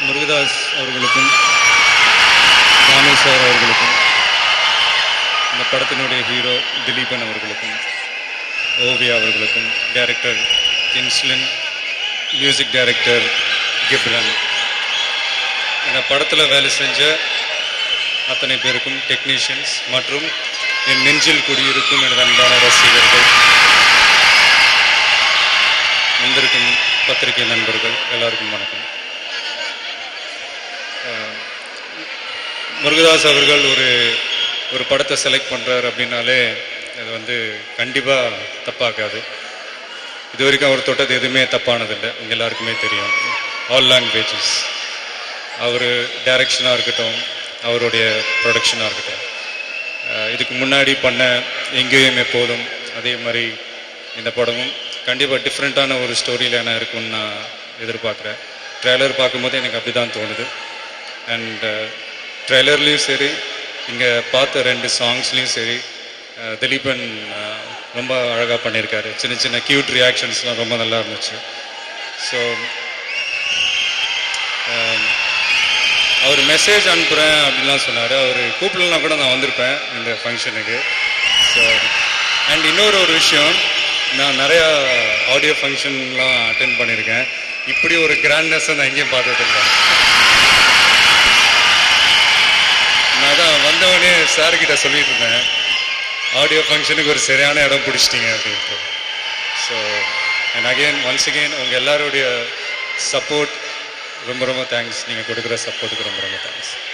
முருகதாஸ் அவர்களுக்கும் தானு சார் அவர்களுக்கும் இந்த படத்தினுடைய ஹீரோ திலீபன் அவர்களுக்கும் ஓவியா அவர்களுக்கும் director Kinslin music director Ghibran இந்த படத்தில் வேலை செஞ்ச அத்தனை பேருக்கும் டெக்னீஷியன்ஸ் மற்றும் என் நெஞ்சில் குடியிருக்கும் எனது அன்பான ரசிகர்கள் வந்திருக்கும் பத்திரிகை நண்பர்கள் எல்லாருக்கும் வணக்கம் அஹ், முருகதாஸ் அவர்கள் ஒரு ஒரு படத்தை செலக்ட் பண்ணுறாரு அப்படின்னாலே அது வந்து கண்டிப்பாக தப்பாக்காது இது வரைக்கும் அவர் தொட்டது எதுவுமே தப்பானதில்லை உங்க எல்லாருக்குமே தெரியும் ஆல் லாங்குவேஜஸ் அவர் டைரக்ஷனாக இருக்கட்டும் அவருடைய ப்ரொடக்ஷனாக இருக்கட்டும் அஹ் இதுக்கு முன்னாடி பண்ண எங்கேயும் எப்போதும் அதே மாதிரி இந்த படமும் கண்டிப்பாக டிஃப்ரெண்ட்டான ஒரு ஸ்டோரி லைனாக இருக்கும்னு நான் எதிர்பார்க்குறேன் ட்ரெய்லர் பார்க்கும்போது எனக்கு அப்படி தான் தோணுது அண்ட் ட்ரெய்லர்லேயும் சரி இங்கே பார்த்த ரெண்டு சாங்ஸ்லேயும் சரி அஹ் திலீபன் அஹ், ரொம்ப அழகாக பண்ணியிருக்காரு சின்ன சின்ன க்யூட் ரியாக்ஷன்ஸ்லாம் ரொம்ப நல்லா இருந்துச்சு ஸோ அவர் மெசேஜ் அனுப்புகிறேன் அப்படின்லாம் சொன்னார் அவர் கூப்பிடலாம் கூட நான் வந்திருப்பேன் இந்த ஃபங்க்ஷனுக்கு ஸோ அண்ட் இன்னொரு ஒரு விஷயம் நான் நிறையா ஆடியோ ஃபங்க்ஷன்லாம் அட்டென்ட் பண்ணியிருக்கேன் இப்படி ஒரு கிராண்ட்னஸை நான் எங்கேயும் பார்த்ததில்ல நான் தான் வந்தவொடனே சார்கிட்ட சொல்லிட்டு இருந்தேன் ஆடியோ ஃபங்க்ஷனுக்கு ஒரு சரியான இடம் பிடிச்சிட்டிங்க அப்படின்ட்டு so and again once again உங்கள் எல்லாருடைய சப்போர்ட் ரொம்ப ரொம்ப தேங்க்ஸ் நீங்கள் கொடுக்குற சப்போர்ட்டுக்கு ரொம்ப ரொம்ப தேங்க்ஸ்